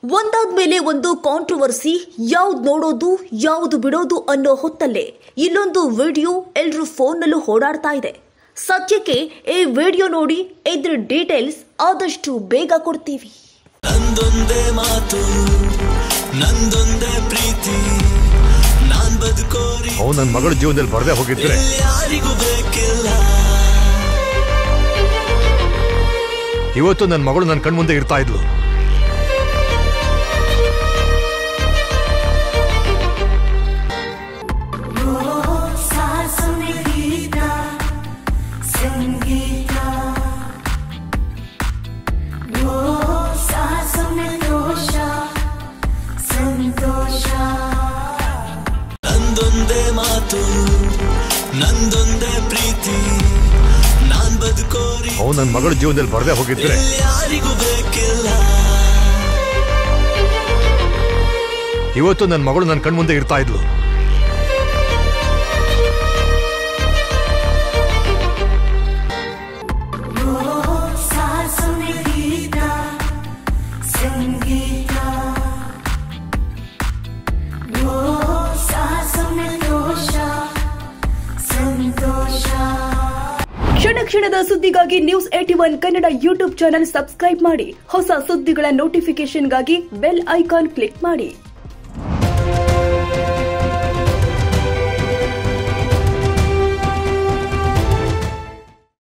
ಒಂದಾದ್ಮೇಲೆ ಒಂದು ಕಾಂಟ್ರವರ್ಸಿ ಯಾವ್ದು ನೋಡೋದು ಯಾವುದು ಬಿಡೋದು ಅನ್ನೋ ಹೊತ್ತಲ್ಲೇ ಇಲ್ಲೊಂದು ವಿಡಿಯೋ ಎಲ್ರೂ ಫೋನ್ನಲ್ಲೂ ಓಡಾಡ್ತಾ ಇದೆ ಸದ್ಯಕ್ಕೆ ಈ ವಿಡಿಯೋ ನೋಡಿ ಇದ್ರ ಡೀಟೇಲ್ಸ್ ಆದಷ್ಟು ಬೇಗ ಕೊಡ್ತೀವಿ ನಂದೊಂದೇ ಮಾತು ನಂದೊಂದೇ ಪ್ರೀತಿ ನಾನ್ ಬದುಕೋರಿ ಅವನು ನನ್ನ ಮಗಳ ಜೀವನದಲ್ಲಿ ಬರದೇ ಹೋಗಿದ್ರೆ ಯಾರಿಗೂ ಬೇಕಿಲ್ಲ ಇವತ್ತು ನನ್ನ ಮಗಳು ನನ್ನ ಕಣ್ಮುಂದೆ ಇರ್ತಾ ಇದ್ಲು ಸಂಗೀತ ಸಂಗೀತ ಓ ಸಂತೋಷ ಸಂತೋಷ ನಂದೊಂದೇ ಮಾತು ನಂದೊಂದೇ ಪ್ರೀತಿ ನಾನ್ ಬದುಕೋರಿ ಅವನು ನನ್ನ ಮಗಳ ಜೀವನದಲ್ಲಿ ಬರದೇ ಹೋಗಿದ್ರೆ ಯಾರಿಗೂ ಬೇಕಿಲ್ಲ ಇವತ್ತು ನನ್ನ ಮಗಳು ನನ್ನ ಕಣ್ಮುಂದೆ ಇರ್ತಾ ಇದ್ಲು ಓ ಸಂಗೀತ ಸಂಗೀತ ಓ ಸಂತೋಷ ಸಂತೋಷ ಕ್ಷಣ ಕ್ಷಣದ ಸುದ್ದಿಗಾಗಿ news AT one Kannada YouTube channel subscribe ಮಾಡಿ ಹೊಸ ಸುದ್ದಿಗಳ ನೋಟಿಫಿಕೇಶನ್ಗಾಗಿ ಬೆಲ್ ಐಕಾನ್ ಕ್ಲಿಕ್ ಮಾಡಿ